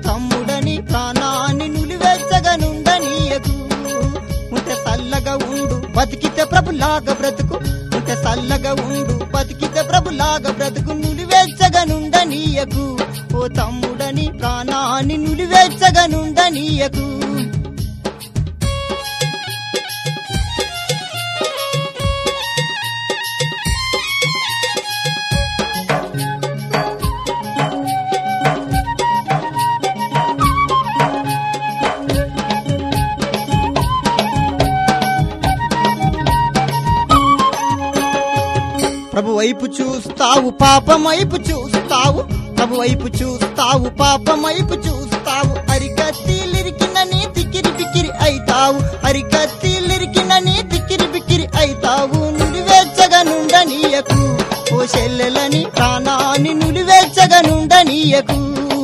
తమ్ముడని ప్రాణాన్ని నులివెచ్చగనుండనీయకు ఉంటే సల్లగా ఉండు బతికితే ప్రభులాగా బ్రతుకు ఉంటే సల్లగా ఉండు బతికితే ప్రభులాగా బ్రతుకు నులివెచ్చగనుండనీయకు ఓ తమ్ముడని ప్రాణాన్ని నులివెచ్చగనుండనీయకు ప్రభు వైపు చూస్తావు పాపం వైపు చూస్తావు ప్రభు వైపు చూస్తావు పాపం వైపు చూస్తావు అరికత్తిలిరికిన నీ తిక్కిరి బిక్కిరి అయితావు అరికత్తిలిరికిన నీ తిక్కిరి బిక్కిరి అయితావు నులివెచ్చగనుండనీయకు ఓ చెల్లెలని ప్రాణాన్ని నులివెచ్చగనుండనీయకు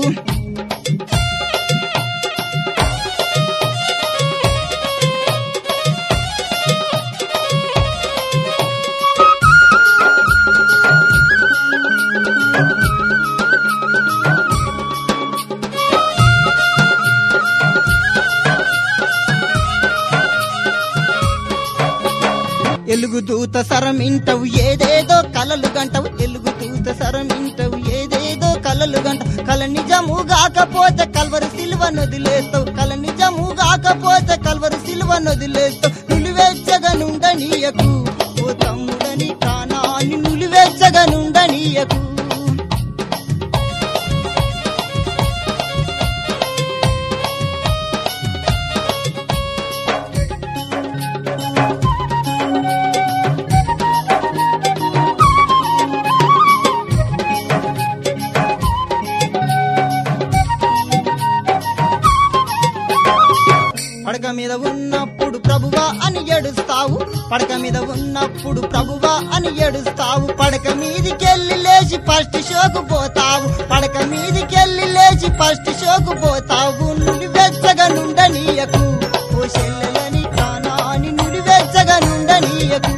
ఎలుగు దూత సరం ఇంటవు ఏదేదో కలలు గంటవు ఎలుగు దూత సరం ఇంటవు ఏదేదో కలలు గంటవు కల నిజము కాకపోతే కల్వరి సిలువ నొదిలేస్తావు కల నిజము కాకపోతే కల్వరి సిలువ నొదిలేస్తావు నులివెచ్చగనుండనీయకు ఓ తమ్ముడని ప్రాణాన్ని నులివెచ్చగనుండనీయకు పడక మీద ఉన్నప్పుడు ప్రభువా అని ఏడుస్తావు పడక మీద ఉన్నప్పుడు ప్రభువా అని ఏడుస్తావు పడక మీదికెళ్ళి లేచి ఫస్ట్ షోకు పోతావు పడక మీదికెళ్ళి లేచి ఫస్ట్ షోకు పోతావు నుడి వెచ్చగా నుండనీయకు ఓ చెల్లెలని ప్రాణాన్ని నుడి వెచ్చగా నుండనీయకు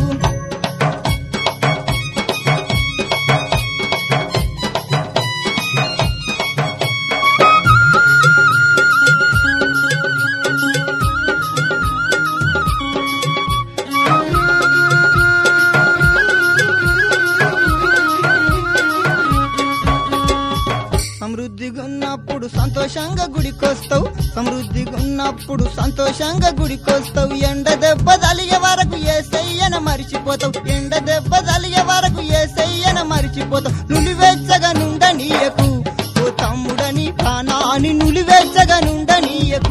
సమృద్ధిగా ఉన్నప్పుడు సంతోషంగా గుడికొస్తావు సమృద్ధిగా ఉన్నప్పుడు సంతోషంగా గుడికొస్తావు ఎండ దెబ్బ తలిగే వరకు ఏసయ్యన మరిచిపోతావు ఎండ దెబ్బ తలిగే వరకు ఏసయ్యన మరిచిపోతావు నులివెచ్చగా నుండనీయకు ఓ తమ్ముడని ప్రాణాన్ని నులివెచ్చగా నుండనీయకు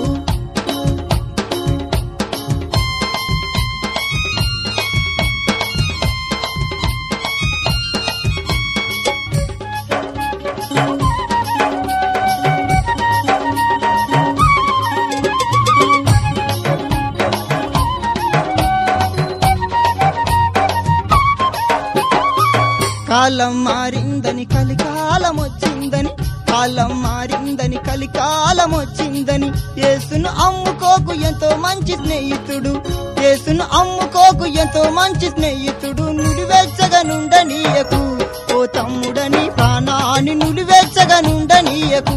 కాలం మారిందని కలికాలం వచ్చిందని కాలం మారిందని కలికాలం వచ్చిందని యేసును అమ్ముకోకు ఎంతో మంచి స్నేహితుడు యేసును అమ్ముకోకు ఎంతో మంచి స్నేహితుడు నుడివెచ్చగా నుండనీయకు ఓ తమ్ముడని ప్రాణాన్ని నుడివెచ్చగా నుండనీయకు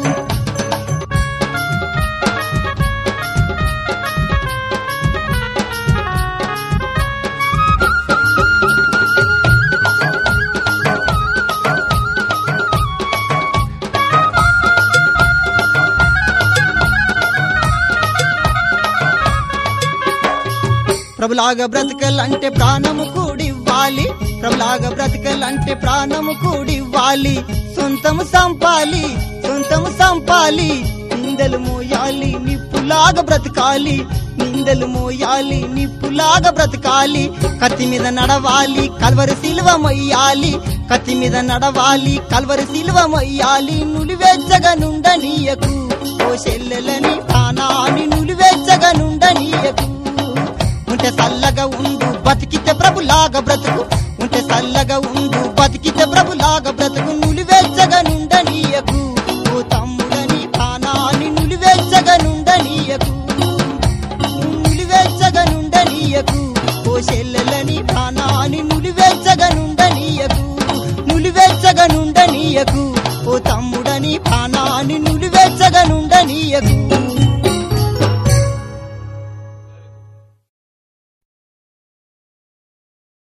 ప్రభులాగా బ్రతకలంటే ప్రాణము కూడివ్వాలి ప్రభులాగా బ్రతకలంటే ప్రాణము కూడివ్వాలి సొంతము సంపాలి సొంతము సంపాలి నిందలు మోయాలి నిప్పులాగా బ్రతకాలి నిందలు మోయాలి నిప్పులాగా బ్రతకాలి కత్తి మీద నడవాలి కల్వరి సిలువ మొయ్యాలి కత్తి మీద నడవాలి కల్వరి సిలువ మొయ్యాలి నులివెచ్చగా నుండనీయకు ఓ చెల్లెలని ప్రాణాన్ని నులివెచ్చగా నుండనీయకు ఉంటే సల్లగా ఉండు బతికితే ప్రభులాగా బ్రతుకు ఉంటే సల్లగా ఉండు బతికితే ప్రభులాగా బ్రతుకు నులివెచ్చగా నుండనీయకు ఓ తమ్ముడని ప్రాణాన్ని నులివెచ్చగా నుండనీయకు నులివెచ్చగా నుండనీయకు ఓ చెల్లెలని ప్రాణాన్ని నులివెచ్చగా నుండనీయకు నులివెచ్చగా నుండనీయకు ఓ తమ్ముడని ప్రాణాన్ని చెయ్యకు